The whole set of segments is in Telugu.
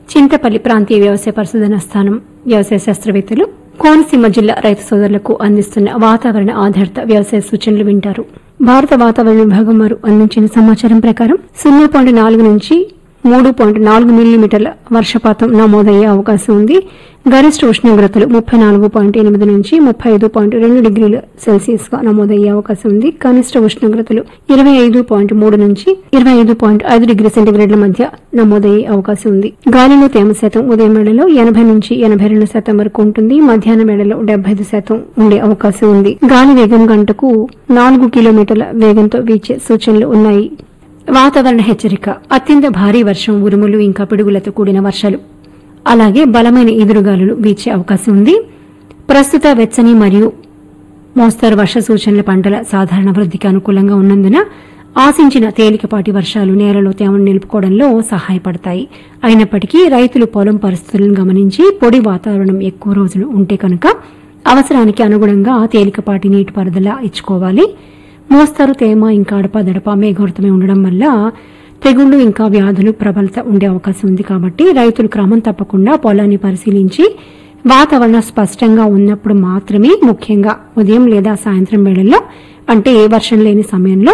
చింతపల్లి ప్రాంతీయ వ్యవసాయ పరిశోధన స్థానం వ్యవసాయ శాస్త్రవేత్తలు కోనసీమ జిల్లా రైతు సోదరులకు అందిస్తున్న వాతావరణ ఆధారిత వ్యవసాయ సూచనలు వింటారు భారత వాతావరణ విభాగం వారు అందించిన సమాచారం ప్రకారం సున్నా పాయింట్ నాలుగు నుంచి మూడు పాయింట్ నాలుగు మిల్లీమీటర్ల వర్షపాతం నమోదయ్యే అవకాశం ఉంది గరిష్ట ఉష్ణోగ్రతలు ముప్పై నాలుగు పాయింట్ ఎనిమిది నుంచి ముప్పై ఐదు పాయింట్ రెండు డిగ్రీల సెల్సియస్ గా నమోదయ్యే అవకాశం ఉంది కనిష్ట ఉష్ణోగ్రతలు ఇరవై ఐదు పాయింట్ మూడు నుంచి ఇరవై ఐదు పాయింట్ ఐదు డిగ్రీ సెంటీగ్రేడ్ల మధ్య నమోదయ్యే అవకాశం ఉంది గాలిలో తేమ శాతం ఉదయం వేళలో ఎనభై నుంచి ఎనభై రెండు శాతం వరకు ఉంటుంది మధ్యాహ్నం వేళలో డెబ్బై ఐదు శాతం ఉండే అవకాశం ఉంది గాలి వేగం గంటకు నాలుగు కిలోమీటర్ల వేగంతో వీచే సూచనలు ఉన్నాయి వాతావరణ హెచ్చరిక అత్యంత భారీ వర్షం ఉరుములు ఇంకా పిడుగులతో కూడిన వర్షాలు అలాగే బలమైన ఎదురుగాలులు వీచే అవకాశం ఉంది ప్రస్తుత వెచ్చని మరియు మోస్తరు వర్ష సూచనల పంటల సాధారణ వృద్ధికి అనుకూలంగా ఉన్నందున ఆశించిన తేలికపాటి వర్షాలు నేలలో తేమను నిలుపుకోవడంలో సహాయపడతాయి అయినప్పటికీ రైతులు పొలం పరిస్థితులను గమనించి పొడి వాతావరణం ఎక్కువ రోజులు ఉంటే కనుక అవసరానికి అనుగుణంగా తేలికపాటి నీటిపారుదల ఇచ్చుకోవాలి మోస్తరు తేమ ఇంకా అడపాదడప మేఘోర్తమై ఉండడం వల్ల తెగుళ్లు ఇంకా వ్యాధులు ప్రబలత ఉండే అవకాశం ఉంది కాబట్టి రైతులు క్రమం తప్పకుండా పొలాన్ని పరిశీలించి వాతావరణం స్పష్టంగా ఉన్నప్పుడు మాత్రమే ముఖ్యంగా ఉదయం లేదా సాయంత్రం వేళల్లో అంటే వర్షం లేని సమయంలో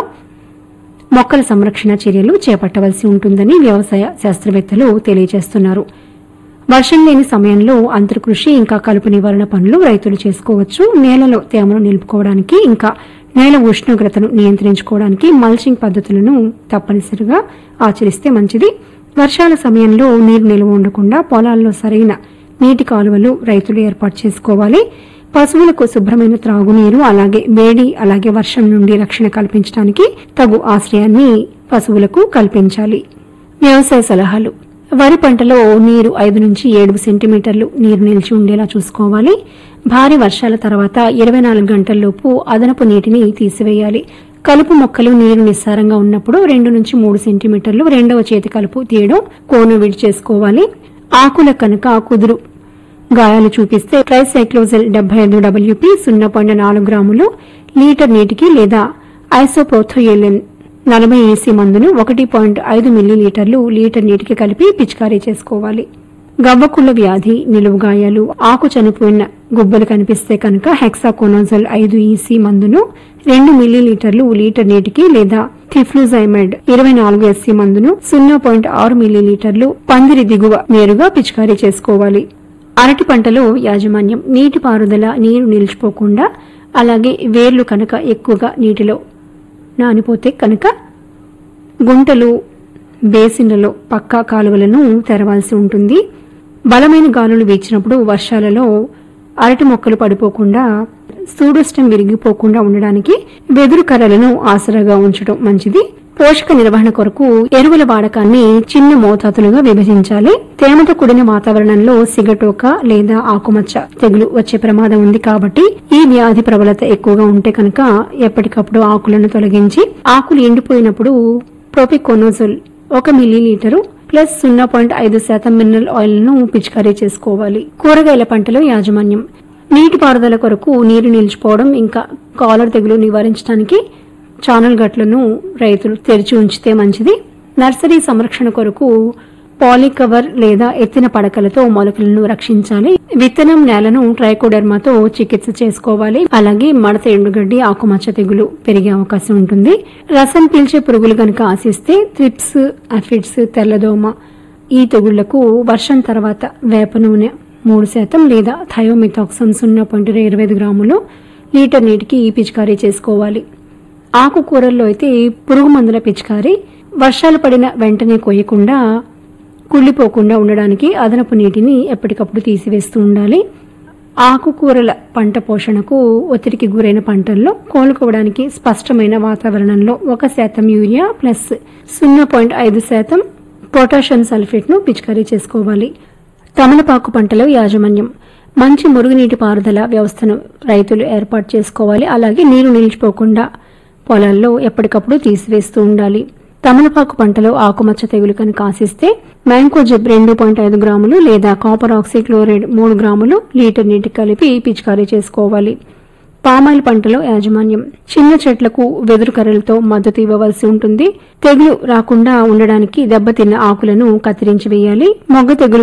మొక్కల సంరక్షణ చర్యలు చేపట్టవలసి ఉంటుందని వ్యవసాయ శాస్త్రవేత్తలు తెలియజేస్తున్నారు వర్షం లేని సమయంలో అంతర్కృషి ఇంకా కలుపు నివారణ పనులు రైతులు చేసుకోవచ్చు నేలలో తేమను నిలుపుకోవడానికి ఇంకా నేల ఉష్ణోగ్రతను నియంత్రించుకోవడానికి మల్చింగ్ పద్ధతులను తప్పనిసరిగా ఆచరిస్తే మంచిది వర్షాల సమయంలో నీరు నిల్వ ఉండకుండా పొలాల్లో సరైన నీటి కాలువలు రైతులు ఏర్పాటు చేసుకోవాలి పశువులకు శుభ్రమైన త్రాగునీరు అలాగే వేడి అలాగే వర్షం నుండి రక్షణ కల్పించడానికి తగు ఆశ్రయాన్ని పశువులకు కల్పించాలి వ్యవసాయ సలహాలు వరి పంటలో నీరు ఐదు నుంచి ఏడు సెంటీమీటర్లు నీరు నిలిచి ఉండేలా చూసుకోవాలి భారీ వర్షాల తర్వాత ఇరవై నాలుగు గంటల్లోపు అదనపు నీటిని తీసివేయాలి కలుపు మొక్కలు నీరు నిస్సారంగా ఉన్నప్పుడు రెండు నుంచి మూడు సెంటీమీటర్లు రెండవ చేతి కలుపు తీయడం కోను విడి చేసుకోవాలి ఆకుల కనుక కుదురు గాయాలు చూపిస్తే ట్రైసైక్లోజల్ డెబ్బై ఐదు డబ్ల్యూపీ సున్నా పాయింట్ నాలుగు గ్రాములు లీటర్ నీటికి లేదా ఐసోప్రోథోయెలిన్ నలభై ఈసీ మందును ఒకటి పాయింట్ ఐదు మిల్లీలీటర్లు లీటర్ నీటికి కలిపి పిచికారీ చేసుకోవాలి గవ్వకుళ్ళ వ్యాధి నిలువు గాయాలు ఆకు చనిపోయిన గుబ్బలు కనిపిస్తే కనుక హెక్సాకోనోజల్ ఐదు ఈసీ మందును రెండు మిల్లీలీటర్లు లీటర్ నీటికి లేదా థిఫ్లూజైమెడ్ ఇరవై నాలుగు ఎస్సీ మందును సున్నా పాయింట్ ఆరు మిల్లీలీటర్లు పందిరి దిగువ నేరుగా పిచికారీ చేసుకోవాలి అరటి పంటలో యాజమాన్యం నీటిపారుదల నీరు నిలిచిపోకుండా అలాగే వేర్లు కనుక ఎక్కువగా నీటిలో నానిపోతే కనుక గుంటలు బేసిన్లలో పక్కా కాలువలను తెరవాల్సి ఉంటుంది బలమైన గాలులు వీచినప్పుడు వర్షాలలో అరటి మొక్కలు పడిపోకుండా సూడోస్టం విరిగిపోకుండా ఉండడానికి వెదురు కర్రలను ఆసరాగా ఉంచడం మంచిది పోషక నిర్వహణ కొరకు ఎరువుల వాడకాన్ని చిన్న మోతాదులుగా విభజించాలి తేమతో కూడిన వాతావరణంలో సిగటోక లేదా ఆకుమచ్చ తెగులు వచ్చే ప్రమాదం ఉంది కాబట్టి ఈ వ్యాధి ప్రబలత ఎక్కువగా ఉంటే కనుక ఎప్పటికప్పుడు ఆకులను తొలగించి ఆకులు ఎండిపోయినప్పుడు ప్రోపికోనోజోల్ ఒక మిల్లీలీటరు ప్లస్ సున్నా పాయింట్ ఐదు శాతం మినరల్ ఆయిల్ ను పిచికారీ చేసుకోవాలి కూరగాయల పంటలో యాజమాన్యం నీటిపారుదల కొరకు నీరు నిలిచిపోవడం ఇంకా కాలర్ తెగులు నివారించడానికి ఛానల్ గట్లను రైతులు తెరిచి ఉంచితే మంచిది నర్సరీ సంరక్షణ కొరకు పాలికవర్ లేదా ఎత్తిన పడకలతో మొలకలను రక్షించాలి విత్తనం నేలను ట్రైకోడెర్మాతో చికిత్స చేసుకోవాలి అలాగే మడత ఎండుగడ్డి ఆకుమచ్చ తెగులు పెరిగే అవకాశం ఉంటుంది రసం పీల్చే పురుగులు గనుక ఆశిస్తే త్రిప్స్ అఫిడ్స్ తెల్లదోమ ఈ తెగుళ్లకు వర్షం తర్వాత వేప నూనె మూడు శాతం లేదా థయోమిథాక్సమ్ సున్నా పాయింట్ ఇరవై ఐదు గ్రాములు లీటర్ నీటికి పిచికారీ చేసుకోవాలి ఆకుకూరల్లో అయితే పురుగు మందుల పిచికారీ వర్షాలు పడిన వెంటనే కోయకుండా కుళ్ళిపోకుండా ఉండడానికి అదనపు నీటిని ఎప్పటికప్పుడు తీసివేస్తూ ఉండాలి ఆకుకూరల పంట పోషణకు ఒత్తిడికి గురైన పంటల్లో కోలుకోవడానికి స్పష్టమైన వాతావరణంలో ఒక శాతం యూరియా ప్లస్ సున్నా పాయింట్ ఐదు శాతం పొటాషియం సల్ఫేట్ను పిచికారీ చేసుకోవాలి తమలపాకు పంటలో యాజమాన్యం మంచి మురుగునీటి పారుదల వ్యవస్థను రైతులు ఏర్పాటు చేసుకోవాలి అలాగే నీరు నిలిచిపోకుండా పొలాల్లో ఎప్పటికప్పుడు తీసివేస్తూ ఉండాలి తమలపాకు పంటలో ఆకుమచ్చ తెగులు కనుక ఆశిస్తే మ్యాంకోజెబ్ రెండు పాయింట్ ఐదు గ్రాములు లేదా కాపర్ ఆక్సిక్లోరైడ్ మూడు గ్రాములు లీటర్ నీటి కలిపి పిచికారీ చేసుకోవాలి పామాయిల్ పంటలో యాజమాన్యం చిన్న చెట్లకు వెదురు కర్రలతో మద్దతు ఇవ్వవలసి ఉంటుంది తెగులు రాకుండా ఉండడానికి దెబ్బతిన్న ఆకులను కత్తిరించి వేయాలి మొగ్గ తెగులు